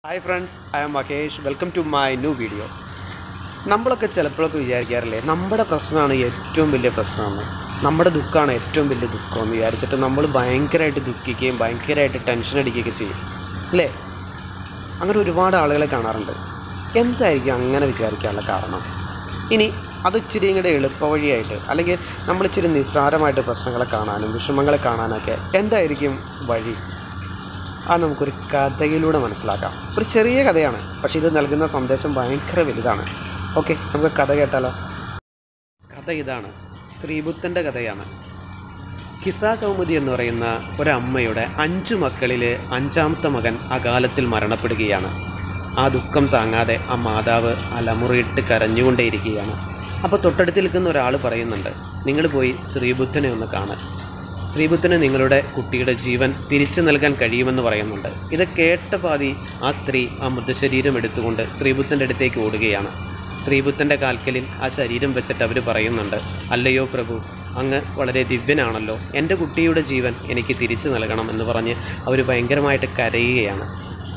hi friends I am Mahesh welcome to my new video നമ്മളൊക്കെ ചിലപ്പോഴൊക്കെ വിചാരിക്കാറില്ലേ നമ്മുടെ പ്രശ്നമാണ് ഏറ്റവും വലിയ പ്രശ്നമാണ് നമ്മുടെ ദുഃഖമാണ് ഏറ്റവും വലിയ ദുഃഖം എന്ന് വിചാരിച്ചിട്ട് നമ്മൾ ഭയങ്കരമായിട്ട് ദുഃഖിക്കുകയും ഭയങ്കരമായിട്ട് ടെൻഷൻ അടിക്കുകയൊക്കെ ചെയ്യും അല്ലേ അങ്ങനെ ഒരുപാട് ആളുകളെ കാണാറുണ്ട് എന്തായിരിക്കും അങ്ങനെ വിചാരിക്കാനുള്ള കാരണം ഇനി അത് ഇച്ചിരി ഇങ്ങോട്ട് എളുപ്പവഴിയായിട്ട് അല്ലെങ്കിൽ നമ്മൾ ഇച്ചിരി നിസ്സാരമായിട്ട് പ്രശ്നങ്ങളെ കാണാനും വിഷമങ്ങളെ കാണാനൊക്കെ എന്തായിരിക്കും വഴി അത് നമുക്കൊരു കഥയിലൂടെ മനസ്സിലാക്കാം ഒരു ചെറിയ കഥയാണ് പക്ഷേ ഇത് നൽകുന്ന സന്ദേശം ഭയങ്കര വലുതാണ് ഓക്കെ നമുക്ക് കഥ കേട്ടാലോ കഥ ഇതാണ് ശ്രീബുദ്ധൻ്റെ കഥയാണ് കിസാ കൗമുദി എന്ന് പറയുന്ന ഒരമ്മയുടെ അഞ്ചു മക്കളിൽ അഞ്ചാമത്തെ മകൻ അകാലത്തിൽ മരണപ്പെടുകയാണ് ആ ദുഃഖം താങ്ങാതെ ആ മാതാവ് അലമുറയിട്ട് കരഞ്ഞുകൊണ്ടേയിരിക്കുകയാണ് അപ്പോൾ തൊട്ടടുത്ത് നിൽക്കുന്ന ഒരാൾ പറയുന്നുണ്ട് നിങ്ങൾ പോയി ശ്രീബുദ്ധനെ ഒന്ന് കാണാൻ ശ്രീബുദ്ധന് നിങ്ങളുടെ കുട്ടിയുടെ ജീവൻ തിരിച്ചു നൽകാൻ കഴിയുമെന്ന് പറയുന്നുണ്ട് ഇത് കേട്ട പാതി ആ സ്ത്രീ ആ മൃതശരീരം എടുത്തുകൊണ്ട് ശ്രീബുദ്ധൻ്റെ അടുത്തേക്ക് ഓടുകയാണ് ശ്രീബുദ്ധൻ്റെ കാൽക്കലിൽ ആ ശരീരം വെച്ചിട്ട് അവർ പറയുന്നുണ്ട് അല്ലയോ പ്രഭു അങ്ങ് വളരെ ദിവ്യനാണല്ലോ എൻ്റെ കുട്ടിയുടെ ജീവൻ എനിക്ക് തിരിച്ചു നൽകണം എന്ന് പറഞ്ഞ് അവർ ഭയങ്കരമായിട്ട് കരയുകയാണ്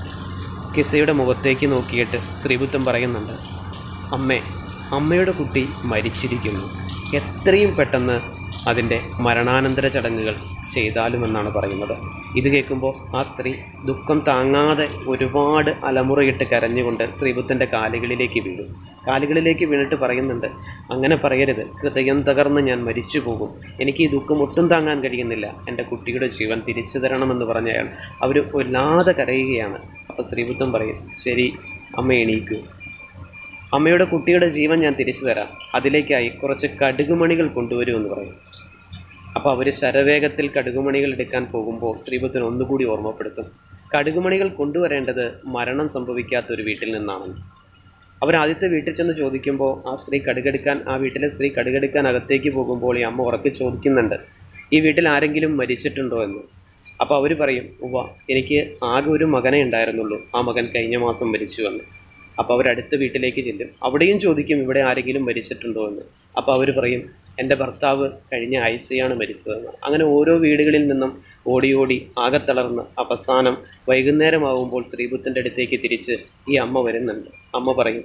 കിസയുടെ മുഖത്തേക്ക് നോക്കിയിട്ട് ശ്രീബുദ്ധൻ പറയുന്നുണ്ട് അമ്മേ അമ്മയുടെ കുട്ടി മരിച്ചിരിക്കുന്നു എത്രയും പെട്ടെന്ന് അതിൻ്റെ മരണാനന്തര ചടങ്ങുകൾ ചെയ്താലുമെന്നാണ് പറയുന്നത് ഇത് കേൾക്കുമ്പോൾ ആ സ്ത്രീ ദുഃഖം താങ്ങാതെ ഒരുപാട് അലമുറയിട്ട് കരഞ്ഞുകൊണ്ട് ശ്രീബുദ്ധൻ്റെ കാലുകളിലേക്ക് വീഴും കാലുകളിലേക്ക് വീണിട്ട് പറയുന്നുണ്ട് അങ്ങനെ പറയരുത് ഹൃദയം തകർന്ന് ഞാൻ മരിച്ചു പോകും എനിക്ക് ഈ ദുഃഖം ഒട്ടും താങ്ങാൻ കഴിയുന്നില്ല എൻ്റെ കുട്ടിയുടെ ജീവൻ തിരിച്ചു തരണമെന്ന് പറഞ്ഞ അയാൾ അവർ വല്ലാതെ കരയുകയാണ് അപ്പോൾ ശ്രീബുദ്ധൻ പറയും ശരി അമ്മ എണീക്കൂ അമ്മയുടെ കുട്ടിയുടെ ജീവൻ ഞാൻ തിരിച്ചു തരാം അതിലേക്കായി കുറച്ച് കടുകുമണികൾ കൊണ്ടുവരുമെന്ന് പറയും അപ്പോൾ അവർ ശരവേഗത്തിൽ കടുകുമണികൾ എടുക്കാൻ പോകുമ്പോൾ ശ്രീബുദ്ധൻ ഒന്നുകൂടി ഓർമ്മപ്പെടുത്തും കടുകുമണികൾ കൊണ്ടുവരേണ്ടത് മരണം സംഭവിക്കാത്ത ഒരു വീട്ടിൽ നിന്നാണ് അവർ ആദ്യത്തെ വീട്ടിൽ ചെന്ന് ചോദിക്കുമ്പോൾ ആ സ്ത്രീ കടുകെടുക്കാൻ ആ വീട്ടിലെ സ്ത്രീ കടുകെടുക്കാൻ അകത്തേക്ക് പോകുമ്പോൾ ഈ അമ്മ ഉറക്കെ ചോദിക്കുന്നുണ്ട് ഈ വീട്ടിൽ ആരെങ്കിലും മരിച്ചിട്ടുണ്ടോ എന്ന് അപ്പോൾ അവർ പറയും ഉവ്വ എനിക്ക് ആകെ ഒരു മകനേ ഉണ്ടായിരുന്നുള്ളൂ ആ മകൻ കഴിഞ്ഞ മാസം മരിച്ചു എന്ന് അപ്പോൾ അവർ അടുത്ത വീട്ടിലേക്ക് ചെല്ലും അവിടെയും ചോദിക്കും ഇവിടെ ആരെങ്കിലും മരിച്ചിട്ടുണ്ടോ എന്ന് അപ്പോൾ അവർ പറയും എൻ്റെ ഭർത്താവ് കഴിഞ്ഞ ആഴ്ചയാണ് മരിച്ചതെന്ന് അങ്ങനെ ഓരോ വീടുകളിൽ നിന്നും ഓടി ഓടി ആകെ തളർന്ന് അവസാനം വൈകുന്നേരമാകുമ്പോൾ ശ്രീബുദ്ധൻ്റെ അടുത്തേക്ക് തിരിച്ച് ഈ അമ്മ വരുന്നുണ്ട് അമ്മ പറയും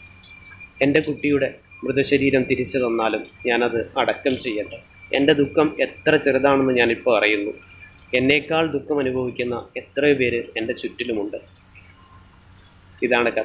എൻ്റെ കുട്ടിയുടെ മൃതശരീരം തിരിച്ചു തന്നാലും ഞാനത് അടക്കം ചെയ്യട്ടെ എൻ്റെ ദുഃഖം എത്ര ചെറുതാണെന്ന് ഞാനിപ്പോൾ അറിയുന്നു എന്നേക്കാൾ ദുഃഖം അനുഭവിക്കുന്ന എത്രയോ പേര് എൻ്റെ ചുറ്റിലുമുണ്ട് ഇതാണ് കഥ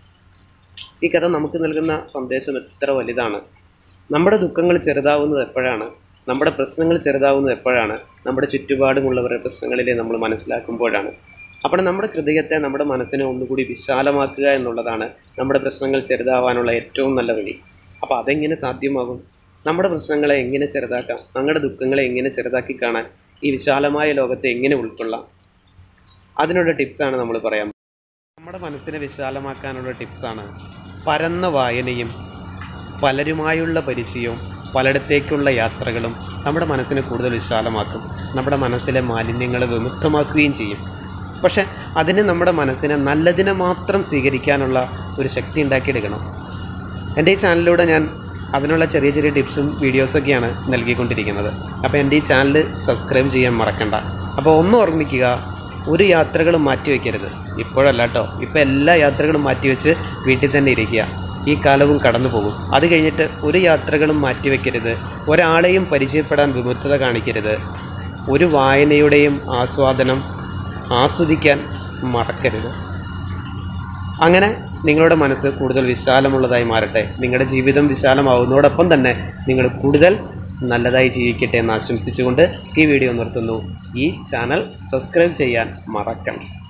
ഈ കഥ നമുക്ക് നൽകുന്ന സന്ദേശം എത്ര വലുതാണ് നമ്മുടെ ദുഃഖങ്ങൾ ചെറുതാവുന്നത് എപ്പോഴാണ് നമ്മുടെ പ്രശ്നങ്ങൾ ചെറുതാവുന്നത് എപ്പോഴാണ് നമ്മുടെ ചുറ്റുപാടുമുള്ളവരുടെ പ്രശ്നങ്ങളിലെ നമ്മൾ മനസ്സിലാക്കുമ്പോഴാണ് അപ്പോൾ നമ്മുടെ ഹൃദയത്തെ നമ്മുടെ മനസ്സിനെ ഒന്നുകൂടി വിശാലമാക്കുക എന്നുള്ളതാണ് നമ്മുടെ പ്രശ്നങ്ങൾ ചെറുതാവാനുള്ള ഏറ്റവും നല്ല വഴി അപ്പോൾ അതെങ്ങനെ സാധ്യമാകും നമ്മുടെ പ്രശ്നങ്ങളെ എങ്ങനെ ചെറുതാക്കാം നമ്മുടെ ദുഃഖങ്ങളെ എങ്ങനെ ചെറുതാക്കി കാണാൻ ഈ വിശാലമായ ലോകത്തെ എങ്ങനെ ഉൾക്കൊള്ളാം അതിനുള്ള ടിപ്സാണ് നമ്മൾ പറയാൻ നമ്മുടെ മനസ്സിനെ വിശാലമാക്കാനുള്ള ടിപ്സാണ് പരന്ന വായനയും പലരുമായുള്ള പരിചയവും പലയിടത്തേക്കുള്ള യാത്രകളും നമ്മുടെ മനസ്സിനെ കൂടുതൽ വിശാലമാക്കും നമ്മുടെ മനസ്സിലെ മാലിന്യങ്ങളെ വിമുക്തമാക്കുകയും ചെയ്യും പക്ഷെ അതിന് നമ്മുടെ മനസ്സിനെ നല്ലതിനെ മാത്രം സ്വീകരിക്കാനുള്ള ഒരു ശക്തി ഉണ്ടാക്കിയെടുക്കണം എൻ്റെ ഈ ചാനലിലൂടെ ഞാൻ അതിനുള്ള ചെറിയ ചെറിയ ടിപ്സും വീഡിയോസൊക്കെയാണ് നൽകിക്കൊണ്ടിരിക്കുന്നത് അപ്പോൾ എൻ്റെ ഈ ചാനൽ സബ്സ്ക്രൈബ് ചെയ്യാൻ മറക്കണ്ട അപ്പോൾ ഒന്ന് ഓർമ്മിക്കുക ഒരു യാത്രകളും മാറ്റി വയ്ക്കരുത് ഇപ്പോഴല്ല കേട്ടോ ഇപ്പോൾ എല്ലാ യാത്രകളും മാറ്റിവെച്ച് വീട്ടിൽ തന്നെ ഇരിക്കുക ഈ കാലവും കടന്നു പോകും അത് കഴിഞ്ഞിട്ട് ഒരു യാത്രകളും മാറ്റി വയ്ക്കരുത് ഒരാളെയും പരിചയപ്പെടാൻ വിമുക്തത കാണിക്കരുത് ഒരു വായനയുടെയും ആസ്വാദനം ആസ്വദിക്കാൻ മറക്കരുത് അങ്ങനെ നിങ്ങളുടെ മനസ്സ് കൂടുതൽ വിശാലമുള്ളതായി മാറട്ടെ നിങ്ങളുടെ ജീവിതം വിശാലമാവുന്നതോടൊപ്പം തന്നെ നിങ്ങൾ കൂടുതൽ നല്ലതായി ജീവിക്കട്ടെ എന്ന് ആശംസിച്ചുകൊണ്ട് ഈ വീഡിയോ നിർത്തുന്നു ഈ ചാനൽ സബ്സ്ക്രൈബ് ചെയ്യാൻ മറക്കണം